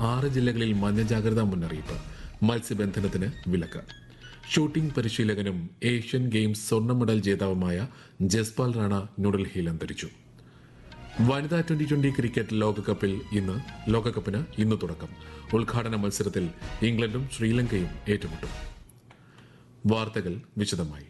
ആറ് ജില്ലകളിൽ മഞ്ഞ ജാഗ്രതാ മുന്നറിയിപ്പ് മത്സ്യബന്ധനത്തിന് വിലക്ക് ഷൂട്ടിംഗ് പരിശീലകനും ഏഷ്യൻ ഗെയിംസ് സ്വർണ്ണ മെഡൽ ജേതാവുമായ ജസ്പാൽ റാണ ന്യൂഡൽഹിയിൽ അന്തരിച്ചു വനിതാ ട്വന്റി ട്വന്റി ക്രിക്കറ്റ് ലോകകപ്പിൽ ഇന്ന് ലോകകപ്പിന് ഇന്ന് തുടക്കം ഉദ്ഘാടന മത്സരത്തിൽ ഇംഗ്ലണ്ടും ശ്രീലങ്കയും ഏറ്റുമുട്ടും വാർത്തകൾ വിശദമായി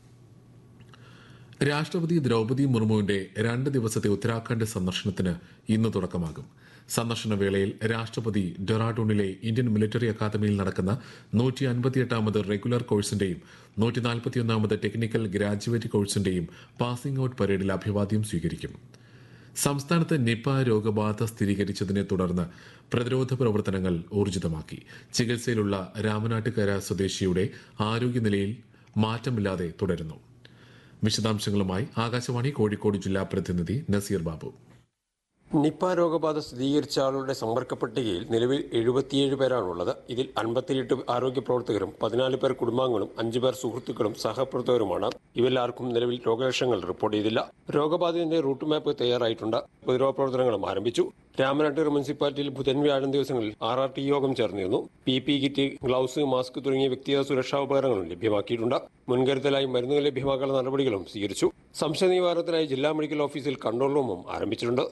രാഷ്ട്രപതി ദ്രൗപദി മുർമുവിന്റെ രണ്ട് ദിവസത്തെ ഉത്തരാഖണ്ഡ് സന്ദർശനത്തിന് ഇന്ന് തുടക്കമാകും സന്ദർശന വേളയിൽ രാഷ്ട്രപതി ഡെറാഡൂണിലെ ഇന്ത്യൻ മിലിറ്ററി അക്കാദമിയിൽ നടക്കുന്ന നൂറ്റി അൻപത്തിയെട്ടാമത് റെഗുലർ കോഴ്സിന്റെയും നൂറ്റി നാൽപ്പത്തിയൊന്നാമത് ടെക്നിക്കൽ ഗ്രാജുവേറ്റ് കോഴ്സിന്റെയും പാസിംഗ് ഔട്ട് പരേഡിൽ അഭിവാദ്യം സ്വീകരിക്കും സംസ്ഥാനത്ത് നിപ രോഗബാധ സ്ഥിരീകരിച്ചതിനെ തുടർന്ന് പ്രതിരോധ പ്രവർത്തനങ്ങൾ ഊർജിതമാക്കി ചികിത്സയിലുള്ള രാമനാട്ടുകര സ്വദേശിയുടെ ആരോഗ്യനിലയിൽ മാറ്റമില്ലാതെ തുടരുന്നു വിശദാംശങ്ങളുമായി ആകാശവാണി കോഴിക്കോട് ജില്ലാ പ്രതിനിധി നസീർ ബാബു നിപ്പ രോഗബാധ സ്ഥിരീകരിച്ച ആളുടെ സമ്പർക്ക പട്ടികയിൽ നിലവിൽ എഴുപത്തിയേഴ് പേരാണുള്ളത് ഇതിൽ അൻപത്തിയെട്ട് ആരോഗ്യ പ്രവർത്തകരും പതിനാല് പേർ കുടുംബാംഗങ്ങളും അഞ്ചു പേർ സുഹൃത്തുക്കളും സഹപ്രവർത്തകരുമാണ് ഇവരിലാർക്കും നിലവിൽ രോഗലക്ഷണങ്ങൾ റിപ്പോർട്ട് ചെയ്തില്ല രോഗബാധിതന്റെ റൂട്ട് മാപ്പ് തയ്യാറായിട്ടുണ്ട് പ്രതിരോധ പ്രവർത്തനങ്ങളും ആരംഭിച്ചു രാമനാട്ടൂർ മുനിസിപ്പാലിറ്റിയിൽ ബുധൻ വ്യാഴം ദിവസങ്ങളിൽ ആർ ആർ ടി യോഗം ചേർന്നിരുന്നു P P kit gloves mask തുടങ്ങിയ വ്യക്തിഗത സുരക്ഷാ ഉപകരണങ്ങളും ലഭ്യമാക്കിയിട്ടുണ്ട് മുൻകരുതലായി മരുന്നുകൾ ലഭ്യമാക്കാനുള്ള നടപടികളും സ്വീകരിച്ചു സംശയ നിവാരണത്തിനായി ജില്ലാ മെഡിക്കൽ ഓഫീസിൽ കൺട്രോൾ റൂമും ആരംഭിച്ചിട്ടുണ്ട്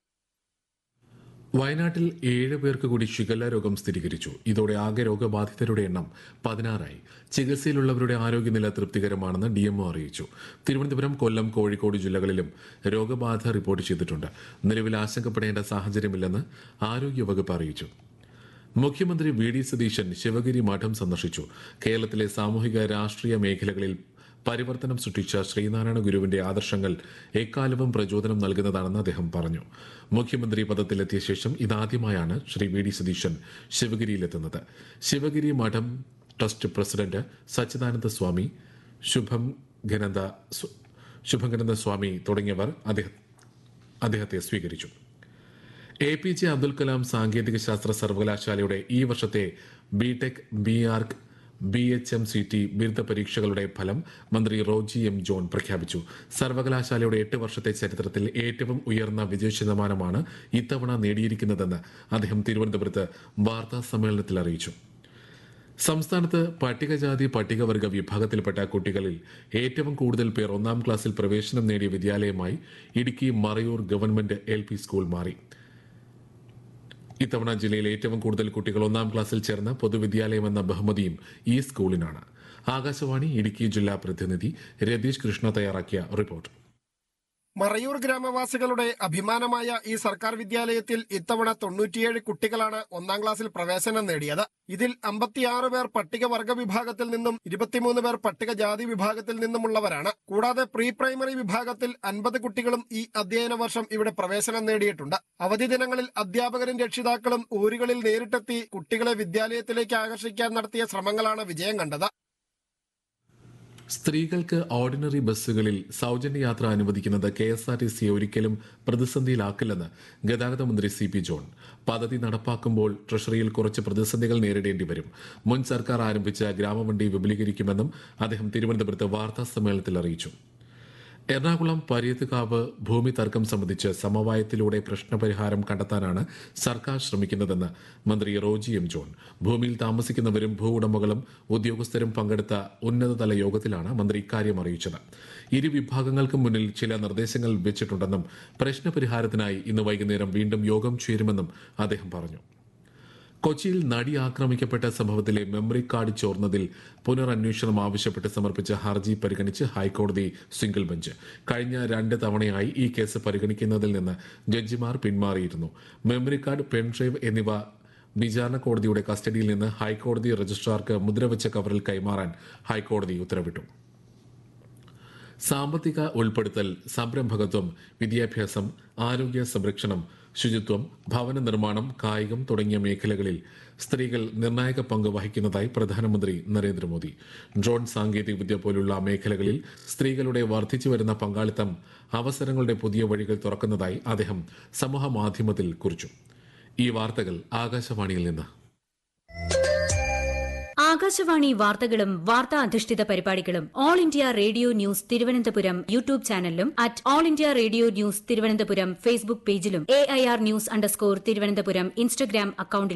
വയനാട്ടിൽ ഏഴ് പേർക്ക് കൂടി ഷിഗല്ല രോഗം സ്ഥിരീകരിച്ചു ഇതോടെ ആകെ രോഗബാധിതരുടെ എണ്ണം പതിനാറായി ചികിത്സയിലുള്ളവരുടെ ആരോഗ്യനില തൃപ്തികരമാണെന്ന് ഡിഎംഒ അറിയിച്ചു തിരുവനന്തപുരം കൊല്ലം കോഴിക്കോട് ജില്ലകളിലും രോഗബാധ റിപ്പോർട്ട് ചെയ്തിട്ടുണ്ട് നിലവിൽ ആശങ്കപ്പെടേണ്ട സാഹചര്യമില്ലെന്ന് ആരോഗ്യവകുപ്പ് അറിയിച്ചു മുഖ്യമന്ത്രി വി ഡി സതീശൻ ശിവഗിരി മഠം സന്ദർശിച്ചു കേരളത്തിലെ സാമൂഹിക രാഷ്ട്രീയ മേഖലകളിൽ പരിവർത്തനം സൃഷ്ടിച്ച ശ്രീനാരായണ ഗുരുവിന്റെ ആദർശങ്ങൾ എക്കാലവും പ്രചോദനം നൽകുന്നതാണെന്ന് അദ്ദേഹം പറഞ്ഞു മുഖ്യമന്ത്രി പദത്തിലെത്തിയ ശേഷം ഇതാദ്യമായാണ് ശ്രീ വി ഡി സതീശൻ ശിവഗിരിയിലെത്തുന്നത് ശിവഗിരി മഠം ട്രസ്റ്റ് പ്രസിഡന്റ് സച്ചിദാനന്ദ സ്വാമി ശുഭം ഘനന്ദ സ്വ- ശുഭംഗനന്ദ സ്വാമി തുടങ്ങിയവർ അദ്ദേഹ- അദ്ദേഹത്തെ സ്വീകരിച്ചു A P J Abdul Kalam സാങ്കേതിക ശാസ്ത്ര സർവകലാശാലയുടെ ഈ വർഷത്തെ BTech B Arch B H M C T ബിരുദ പരീക്ഷകളുടെ ഫലം മന്ത്രി റോജി എം ജോൺ പ്രഖ്യാപിച്ചു സർവകലാശാലയുടെ എട്ട് വർഷത്തെ ചരിത്രത്തിൽ ഏറ്റവും ഉയർന്ന വിജയ ശതമാനമാണ് ഇത്തവണ നേടിയിരിക്കുന്നതെന്ന് അദ്ദേഹം തിരുവനന്തപുരത്ത് വാർത്താ സമ്മേളനത്തിൽ അറിയിച്ചു സംസ്ഥാനത്ത് പട്ടികജാതി പട്ടികവർഗ വിഭാഗത്തിൽപ്പെട്ട കുട്ടികളിൽ ഏറ്റവും കൂടുതൽ പേർ ഒന്നാം ക്ലാസ്സിൽ പ്രവേശനം നേടിയ വിദ്യാലയമായി Idukki Marayur government L P school മാറി ഇത്തവണ ജില്ലയിൽ ഏറ്റവും കൂടുതൽ കുട്ടികൾ ഒന്നാം ക്ലാസ്സിൽ ചേർന്ന പൊതുവിദ്യാലയമെന്ന ബഹുമതിയും ഈ സ്കൂളിനാണ് ആകാശവാണി ഇടുക്കി ജില്ലാ പ്രതിനിധി രതീഷ് കൃഷ്ണ തയ്യാറാക്കിയ റിപ്പോർട്ട് മറയൂർ ഗ്രാമവാസികളുടെ അഭിമാനമായ ഈ സർക്കാർ വിദ്യാലയത്തിൽ ഇത്തവണ തൊണ്ണൂറ്റിയേഴ് കുട്ടികളാണ് ഒന്നാം ക്ലാസ്സിൽ പ്രവേശനം നേടിയത് ഇതിൽ അമ്പത്തിയാറ് പേർ പട്ടികവർഗ വിഭാഗത്തിൽ നിന്നും ഇരുപത്തിമൂന്ന് പേർ പട്ടികജാതി വിഭാഗത്തിൽ നിന്നുമുള്ളവരാണ് കൂടാതെ പ്രീ പ്രൈമറി വിഭാഗത്തിൽ അൻപത് കുട്ടികളും ഈ അധ്യയന വർഷം ഇവിടെ പ്രവേശനം നേടിയിട്ടുണ്ട് അവധി ദിനങ്ങളിൽ അധ്യാപകരും രക്ഷിതാക്കളും ഊരുകളിൽ നേരിട്ടെത്തി കുട്ടികളെ വിദ്യാലയത്തിലേക്ക് ആകർഷിക്കാൻ നടത്തിയ ശ്രമങ്ങളാണ് വിജയം കണ്ടത് സ്ത്രീകൾക്ക് ഓർഡിനറി ബസ്സുകളിൽ സൗജന്യ യാത്ര അനുവദിക്കുന്നത് കെ എസ് ആർ ടി സിയെ ഒരിക്കലും പ്രതിസന്ധിയിലാക്കില്ലെന്ന് ഗതാഗത മന്ത്രി സി പി ജോൺ പദ്ധതി നടപ്പാക്കുമ്പോൾ ട്രഷറിയിൽ കുറച്ച് പ്രതിസന്ധികൾ നേരിടേണ്ടി വരും മുൻ സർക്കാർ ആരംഭിച്ച ഗ്രാമവണ്ടി വിപുലീകരിക്കുമെന്നും അദ്ദേഹം തിരുവനന്തപുരത്ത് വാർത്താ സമ്മേളനത്തിൽ അറിയിച്ചു എറണാകുളം പര്യത്തുകാവ് ഭൂമി തർക്കം സംബന്ധിച്ച് സമവായത്തിലൂടെ പ്രശ്നപരിഹാരം കണ്ടെത്താനാണ് സർക്കാർ ശ്രമിക്കുന്നതെന്ന് മന്ത്രി റോജി എം ജോൺ ഭൂമിയിൽ താമസിക്കുന്നവരും ഭൂ ഉടമകളും ഉദ്യോഗസ്ഥരും പങ്കെടുത്ത ഉന്നതതല യോഗത്തിലാണ് മന്ത്രി ഇക്കാര്യം അറിയിച്ചത് ഇരു വിഭാഗങ്ങൾക്കും മുന്നിൽ ചില നിർദ്ദേശങ്ങൾ വെച്ചിട്ടുണ്ടെന്നും പ്രശ്നപരിഹാരത്തിനായി ഇന്ന് വൈകുന്നേരം വീണ്ടും യോഗം ചേരുമെന്നും അദ്ദേഹം പറഞ്ഞു കൊച്ചിയിൽ നടി ആക്രമിക്കപ്പെട്ട സംഭവത്തിലെ മെമ്മറി കാർഡ് ചോർന്നതിൽ പുനരന്വേഷണം ആവശ്യപ്പെട്ട് സമർപ്പിച്ച ഹർജി പരിഗണിച്ച് ഹൈക്കോടതി സിംഗിൾ ബെഞ്ച് കഴിഞ്ഞ രണ്ട് തവണയായി ഈ കേസ് പരിഗണിക്കുന്നതിൽ നിന്ന് ജഡ്ജിമാർ പിന്മാറിയിരുന്നു മെമ്മറി കാർഡ് പെൻഡ്രൈവ് എന്നിവ വിചാരണ കോടതിയുടെ കസ്റ്റഡിയിൽ നിന്ന് ഹൈക്കോടതി രജിസ്ട്രാർക്ക് മുദ്രവെച്ച കവറിൽ കൈമാറാൻ ഹൈക്കോടതി ഉത്തരവിട്ടു സാമ്പത്തിക ഉൾപ്പെടുത്തൽ സംരംഭകത്വം വിദ്യാഭ്യാസം ആരോഗ്യ സംരക്ഷണം ശുചിത്വം ഭവന നിർമ്മാണം കായികം തുടങ്ങിയ മേഖലകളിൽ സ്ത്രീകൾ നിർണായക പങ്ക് വഹിക്കുന്നതായി പ്രധാനമന്ത്രി നരേന്ദ്രമോദി ഡ്രോൺ സാങ്കേതികവിദ്യ പോലുള്ള മേഖലകളിൽ സ്ത്രീകളുടെ വർദ്ധിച്ചുവരുന്ന പങ്കാളിത്തം അവസരങ്ങളുടെ പുതിയ വഴികൾ തുറക്കുന്നതായി അദ്ദേഹം സമൂഹ മാധ്യമത്തിൽ കുറിച്ചു ഈ വാർത്തകൾ ആകാശവാണിയിൽ നിന്ന് ആകാശവാണി വാർത്തകളും വാർത്താ അധിഷ്ഠിത പരിപാടികളും all India radio news Thiruvananthapuram YouTube ചാനലിലും at all India radio news Thiruvananthapuram Facebook പേജിലും A I R news underscore Thiruvananthapuram Instagram അക്കൌണ്ടിലും